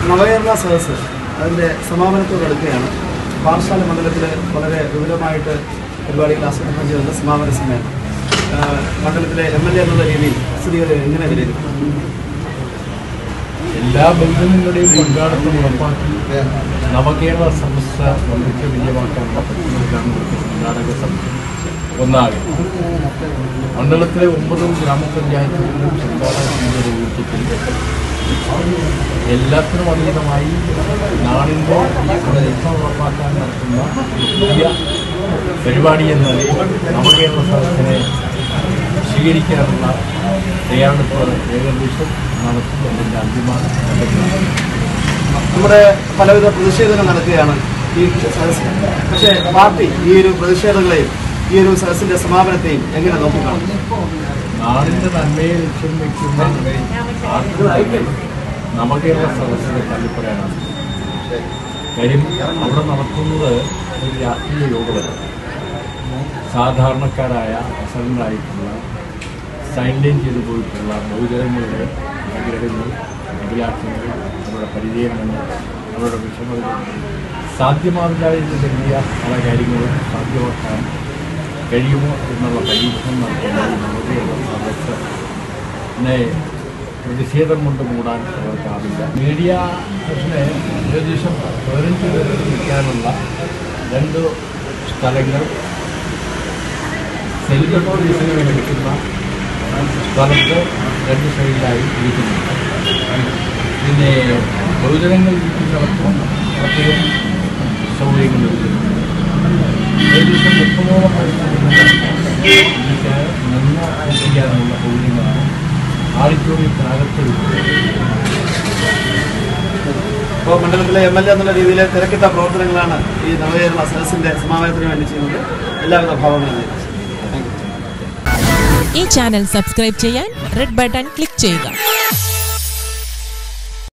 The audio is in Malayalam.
നവകേരള സദസ്സ് അതിൻ്റെ സമാപനത്തോട് അടുക്കുകയാണ് പാറശാല മണ്ഡലത്തിൽ വളരെ വിപുലമായിട്ട് പരിപാടികൾ ആസൂത്രണം ചെയ്തുള്ള സമാപന സമ്മേളനം ആ, മണ്ഡലത്തിലെ എം എൽ എ എന്നുള്ള രീതിയിൽ സ്ഥിതികൾ എങ്ങനെ വിലയിരുത്തും എല്ലാ ബന്ധങ്ങളുടെയും പങ്കാളിത്തം ഉറപ്പാക്കി നവകേരള സമസ്ത വമ്പിച്ച വിജയമാക്കാനുള്ള പദ്ധതികളാണ് ഇവിടുത്തെ സംഘാടക സമിതി ഒന്നാകെ മണ്ഡലത്തിലെ ഒമ്പതും ഗ്രാമപഞ്ചായത്തുകളിലും സംഘാടക സമിതിയുടെ നേതൃത്വത്തിൽ എല്ലാത്തിനും അതീതമായി നാടിൻ്റെ ഈ പ്രതിഷ്ഠ ഉറപ്പാക്കാൻ നടത്തുന്ന പുതിയ പരിപാടി എന്ന നിലയിൽ നവകേരള സദസ്സിനെ സ്വീകരിക്കാനുള്ള തയ്യാറെടുപ്പ് ഏകദേശം നടത്തുന്നതിൻ്റെ അന്തിമ ഘട്ടത്തിലാണ്. നമ്മുടെ പലവിധ പ്രതിഷേധങ്ങൾ നടക്കുകയാണ് ഈ സദസ്സിൽ പക്ഷേ പാർട്ടി ഈ ഒരു പ്രതിഷേധങ്ങളെയും ഈ ഒരു സദസ്സിന്റെ സമാപനത്തെയും എങ്ങനെ നോക്കിക്കാണും നാടിൻ്റെ നന്മയെ ലക്ഷ്യം വയ്ക്കുന്ന ആർക്കും നവകേരള സദസ്സിനെ തള്ളിപ്പറയാനാണ് കാര്യം അവിടെ നടത്തുന്നത് ഒരു രാഷ്ട്രീയ യോഗമല്ല സാധാരണക്കാരായ അസലങ്ങളായിട്ടുള്ള സൈൻ ലൈൻ ചെയ്തു പോയിട്ടുള്ള ബഹുജനങ്ങളുടെ ആഗ്രഹങ്ങൾ അഭിലാഷങ്ങൾ അവരുടെ പരിചയങ്ങൾ അവരുടെ വിഷമങ്ങൾ സാധ്യമാവില്ല എന്ന് കരുതിയ പല കാര്യങ്ങളും സാധ്യമാക്കാൻ കഴിയുമോ എന്നുള്ള പരീക്ഷണം നടത്തുന്ന നവകേരള സദസ്സ് നെ പ്രതിഷേധം കൊണ്ട് മൂടാൻ അവർക്കാവില്ല മീഡിയ പ്രശ്നെ ഏകദേശം പതിനഞ്ച് പേർക്ക് നിൽക്കാനുള്ള രണ്ട് സ്ഥലങ്ങൾ സെൽഫ് പോലീസിന് ലഭിക്കുന്ന സ്ഥലത്ത് രണ്ട് സൈഡിലായി ഇരിക്കുന്നുണ്ട് പിന്നെ ബഹുജനങ്ങൾ ഇരിക്കുന്നിടത്തും പ്രത്യേകം സൗകര്യങ്ങൾ ലഭിക്കുന്നു ഏകദേശം മുപ്പതോളം എനിക്ക് നിന്ന് എത്തിക്കാനുള്ള സൗകര്യങ്ങളാണ് ആഡിറ്റോറിയത്തിനകത്ത് ഇപ്പോൾ മണ്ഡലത്തിലെ എം എൽ എ എന്നുള്ള രീതിയിൽ തിരക്കിട്ട പ്രവർത്തനങ്ങളാണ് ഈ നവകേരള സദസ്സിന്റെ സമാപനത്തിന് വേണ്ടി ചെയ്യുന്നത് എല്ലാവിധ ഭാവങ്ങളും നേരുന്നു. താങ്ക് യു ഈ ചാനൽ സബ്സ്ക്രൈബ് ചെയ്യാൻ റെഡ് ബട്ടൺ ക്ലിക്ക് ചെയ്യുക